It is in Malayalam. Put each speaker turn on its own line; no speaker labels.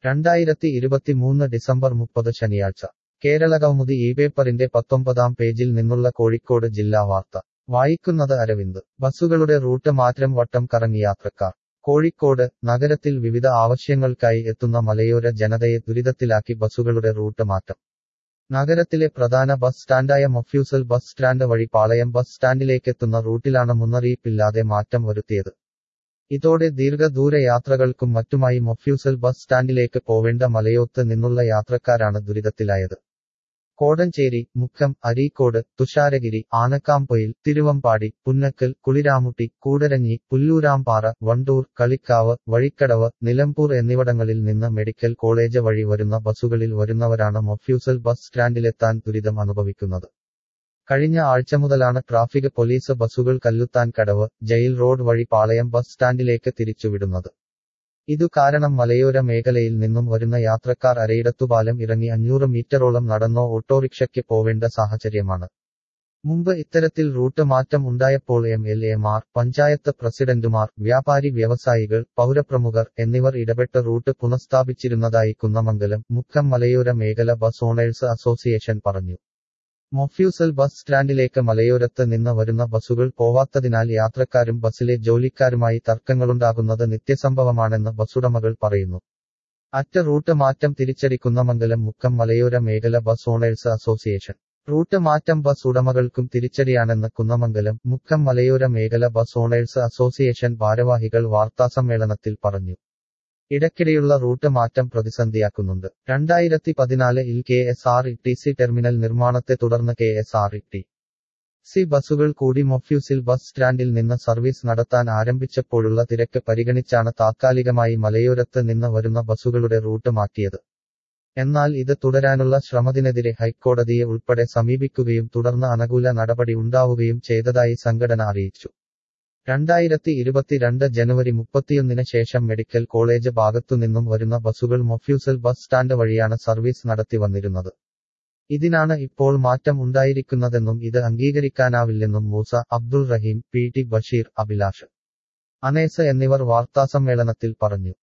രണ്ടായിരത്തി ഇരുപത്തിമൂന്ന് ഡിസംബർ മുപ്പത് ശനിയാഴ്ച കേരളകൗമുദി ഈ പേപ്പറിന്റെ പത്തൊമ്പതാം പേജിൽ നിന്നുള്ള കോഴിക്കോട് ജില്ലാ വാർത്ത വായിക്കുന്നത് അരവിന്ദ് ബസ്സുകളുടെ റൂട്ട് മാറ്റം വട്ടം കറങ്ങി യാത്രക്കാർ കോഴിക്കോട് നഗരത്തിൽ വിവിധ ആവശ്യങ്ങൾക്കായി എത്തുന്ന മലയോര ജനതയെ ദുരിതത്തിലാക്കി ബസ്സുകളുടെ റൂട്ട് മാറ്റം നഗരത്തിലെ പ്രധാന ബസ് സ്റ്റാൻഡായ മൊഫ്യൂസൽ ബസ് സ്റ്റാൻഡ് വഴി പാളയം ബസ് സ്റ്റാൻഡിലേക്കെത്തുന്ന റൂട്ടിലാണ് മുന്നറിയിപ്പില്ലാതെ മാറ്റം വരുത്തിയത് ഇതോടെ ദീർഘദൂര യാത്രകൾക്കും മറ്റുമായി മൊഫ്യൂസൽ ബസ് സ്റ്റാൻഡിലേക്ക് പോവേണ്ട മലയോത്ത് നിന്നുള്ള യാത്രക്കാരാണ് ദുരിതത്തിലായത് കോടഞ്ചേരി മുക്കം അരീക്കോട് തുഷാരഗിരി ആനക്കാംപൊയിൽ തിരുവമ്പാടി പുന്നക്കൽ കുളിരാമുട്ടി കൂടരഞ്ഞി പുല്ലൂരാംപാറ വണ്ടൂർ കളിക്കാവ് വഴിക്കടവ് നിലമ്പൂർ എന്നിവിടങ്ങളിൽ നിന്ന് മെഡിക്കൽ കോളേജ് വഴി വരുന്ന ബസ്സുകളിൽ വരുന്നവരാണ് മൊഫ്യൂസൽ ബസ് സ്റ്റാൻഡിലെത്താൻ ദുരിതം അനുഭവിക്കുന്നത് കഴിഞ്ഞ ആഴ്ച മുതലാണ് ട്രാഫിക് പോലീസ് ബസ്സുകൾ കല്ലുത്താൻ കടവ് ജയിൽ റോഡ് വഴി പാളയം ബസ് സ്റ്റാൻഡിലേക്ക് തിരിച്ചുവിടുന്നത് ഇതു കാരണം മലയോര മേഖലയിൽ നിന്നും വരുന്ന യാത്രക്കാർ അരയിടത്തുപാലം ഇറങ്ങി അഞ്ഞൂറ് മീറ്ററോളം നടന്നോ ഓട്ടോറിക്ഷയ്ക്ക് പോവേണ്ട സാഹചര്യമാണ് മുമ്പ് ഇത്തരത്തിൽ റൂട്ട് മാറ്റം ഉണ്ടായപ്പോൾ എം എൽ എമാർ പഞ്ചായത്ത് പ്രസിഡന്റുമാർ വ്യാപാരി വ്യവസായികൾ പൗരപ്രമുഖർ എന്നിവർ ഇടപെട്ട് റൂട്ട് പുനഃസ്ഥാപിച്ചിരുന്നതായി കുന്നമംഗലം മുക്കം മലയോര മേഖല ബസ് ഓണേഴ്സ് അസോസിയേഷൻ പറഞ്ഞു മൊഫ്യൂസൽ ബസ് സ്റ്റാൻഡിലേക്ക് മലയോരത്ത് നിന്ന് വരുന്ന ബസ്സുകൾ പോവാത്തതിനാൽ യാത്രക്കാരും ബസ്സിലെ ജോലിക്കാരുമായി തർക്കങ്ങളുണ്ടാകുന്നത് നിത്യസംഭവമാണെന്ന് ബസ്സുടമകൾ പറയുന്നു അറ്റ റൂട്ട് മാറ്റം തിരിച്ചടിക്കുന്നമംഗലം മുക്കം മലയോര മേഖല ബസ് ഓണേഴ്സ് അസോസിയേഷൻ റൂട്ട് മാറ്റം ബസ് ഉടമകൾക്കും തിരിച്ചടിയാണെന്ന് കുന്നമംഗലം മുക്കം മലയോര മേഖല ബസ് ഓണേഴ്സ് അസോസിയേഷൻ ഭാരവാഹികൾ വാർത്താസമ്മേളനത്തിൽ പറഞ്ഞു ഇടയ്ക്കിടെയുള്ള റൂട്ട് മാറ്റം പ്രതിസന്ധിയാക്കുന്നുണ്ട് രണ്ടായിരത്തി പതിനാലിൽ K S R T C terminal നിർമ്മാണത്തെ തുടർന്ന് K S R T C ബസ്സുകൾ കൂടി മൊഫ്യൂസിൽ ബസ് സ്റ്റാൻഡിൽ നിന്ന് സർവീസ് നടത്താൻ ആരംഭിച്ചപ്പോഴുള്ള തിരക്ക് പരിഗണിച്ചാണ് താത്കാലികമായി മലയോരത്ത് നിന്ന് വരുന്ന ബസ്സുകളുടെ റൂട്ട് മാറ്റിയത് എന്നാൽ ഇത് തുടരാനുള്ള ശ്രമത്തിനെതിരെ ഹൈക്കോടതിയെ ഉൾപ്പെടെ സമീപിക്കുകയും തുടർന്ന് അനുകൂല നടപടി ഉണ്ടാവുകയും ചെയ്തതായി സംഘടന അറിയിച്ചു രണ്ടായിരത്തി ഇരുപത്തിരണ്ട് ജനുവരി മുപ്പത്തിയൊന്നിന് ശേഷം മെഡിക്കൽ കോളേജ് ഭാഗത്തുനിന്നും വരുന്ന ബസ്സുകൾ മൊഫ്യൂസൽ ബസ് സ്റ്റാൻഡ് വഴിയാണ് സർവീസ് നടത്തി വന്നിരുന്നത് ഇതിനാണ് ഇപ്പോൾ മാറ്റം ഉണ്ടായിരിക്കുന്നതെന്നും ഇത് അംഗീകരിക്കാനാവില്ലെന്നും മൂസ അബ്ദുൾ റഹീം പി ടി ബഷീർ അഭിലാഷ് അനേസ് എന്നിവർ വാർത്താസമ്മേളനത്തിൽ പറഞ്ഞു